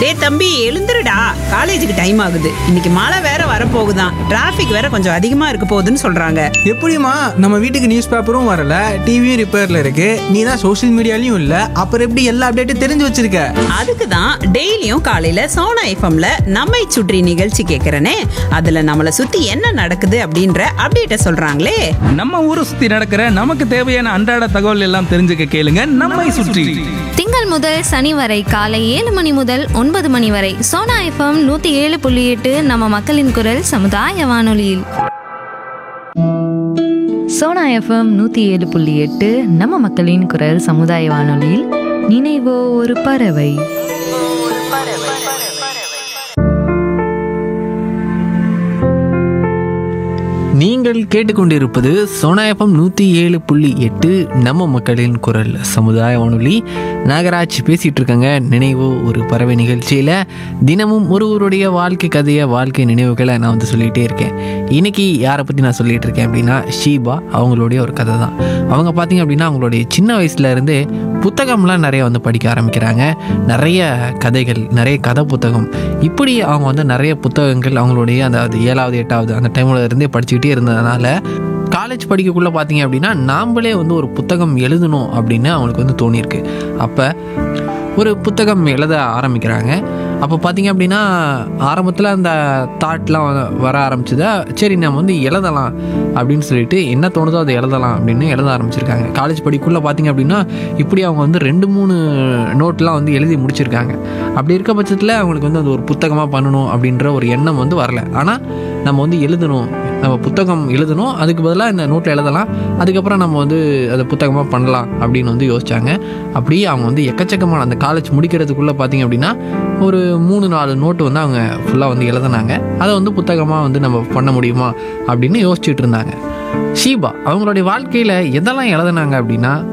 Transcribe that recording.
டேய் தம்பி எழுந்துருடா காலேஜுக்கு டைம் ஆகுது இன்னைக்கு மழை வேற வரப்போகுதாம் டிராஃபிக் வேற கொஞ்சம் அதிகமா இருக்க போகுதுன்னு சொல்றாங்க எப்படிம்மா நம்ம வீட்டுக்கு நியூஸ் பேப்பரும் வரல டிவியும் ரிப்பேர்ல இருக்கு நீ தான் சோஷியல் மீடியாலையும் இல்ல அப்புறம் எப்படி எல்லா அப்டேட்டும் தெரிஞ்சு வச்சிருக்க அதுக்கு தான் டெய்லியும் காலையில சோனா எஃப்எம்ல நம்மை சுற்றி நிகழ்ச்சி கேட்கறனே அதுல நம்மளை சுத்தி என்ன நடக்குது அப்படின்ற அப்டேட்ட சொல்றாங்களே நம்ம ஊரை சுத்தி நடக்கிற நமக்கு தேவையான அன்றாட தகவல் எல்லாம் தெரிஞ்சுக்க கேளுங்க நம்மை சுற்றி திங்கள் முதல் சனி வரை காலை ஏழு மணி முதல் ஒன்பது மணி வரை சோனா எஃப்எம் நூத்தி ஏழு புள்ளி எட்டு நம்ம மக்களின் குரல் சமுதாய வானொலியில் சோனா எஃப்எம் நூற்றி ஏழு புள்ளி எட்டு நம்ம மக்களின் குரல் சமுதாய வானொலியில் நினைவோ ஒரு பறவை நீங்கள் கேட்டுக்கொண்டிருப்பது சோனாயப்பம் நூற்றி ஏழு புள்ளி எட்டு நம்ம மக்களின் குரல் சமுதாய வானொலி நாகராஜ் பேசிகிட்டு இருக்காங்க நினைவு ஒரு பறவை நிகழ்ச்சியில் தினமும் ஒருவருடைய வாழ்க்கை கதையை வாழ்க்கை நினைவுகளை நான் வந்து சொல்லிகிட்டே இருக்கேன் இன்னைக்கு யாரை பற்றி நான் சொல்லிகிட்டு இருக்கேன் அப்படின்னா ஷீபா அவங்களுடைய ஒரு கதை தான் அவங்க பார்த்தீங்க அப்படின்னா அவங்களுடைய சின்ன வயசுல இருந்தே புத்தகம்லாம் நிறைய வந்து படிக்க ஆரம்பிக்கிறாங்க நிறைய கதைகள் நிறைய கதை புத்தகம் இப்படி அவங்க வந்து நிறைய புத்தகங்கள் அவங்களுடைய அந்த அது ஏழாவது எட்டாவது அந்த டைமில் இருந்தே படிச்சுக்கிட்டே இருந்ததுனால காலேஜ் படிக்கக்குள்ளே பார்த்தீங்க அப்படின்னா நாம்ளே வந்து ஒரு புத்தகம் எழுதணும் அப்படின்னு அவங்களுக்கு வந்து தோணியிருக்கு அப்போ ஒரு புத்தகம் எழுத ஆரம்பிக்கிறாங்க அப்போ பார்த்தீங்க அப்படின்னா ஆரம்பத்தில் அந்த தாட்லாம் வர ஆரம்பிச்சதா சரி நம்ம வந்து எழுதலாம் அப்படின்னு சொல்லிட்டு என்ன தோணுதோ அதை எழுதலாம் அப்படின்னு எழுத ஆரம்பிச்சிருக்காங்க காலேஜ் படிக்குள்ளே பார்த்தீங்க அப்படின்னா இப்படி அவங்க வந்து ரெண்டு மூணு நோட்லாம் வந்து எழுதி முடிச்சிருக்காங்க அப்படி இருக்க பட்சத்தில் அவங்களுக்கு வந்து அது ஒரு புத்தகமாக பண்ணணும் அப்படின்ற ஒரு எண்ணம் வந்து வரல ஆனால் நம்ம வந்து எழுதணும் நம்ம புத்தகம் எழுதணும் அதுக்கு பதிலாக இந்த நோட்டில் எழுதலாம் அதுக்கப்புறம் நம்ம வந்து அதை புத்தகமாக பண்ணலாம் அப்படின்னு வந்து யோசிச்சாங்க அப்படியே அவங்க வந்து எக்கச்சக்கமான அந்த காலேஜ் முடிக்கிறதுக்குள்ளே பார்த்தீங்க அப்படின்னா ஒரு மூணு நாலு நோட்டு வந்து அவங்க ஃபுல்லாக வந்து எழுதுனாங்க அதை வந்து புத்தகமாக வந்து நம்ம பண்ண முடியுமா அப்படின்னு யோசிச்சுட்டு இருந்தாங்க ஷீபா அவங்களுடைய வாழ்க்கையில் எதெல்லாம் எழுதுனாங்க அப்படின்னா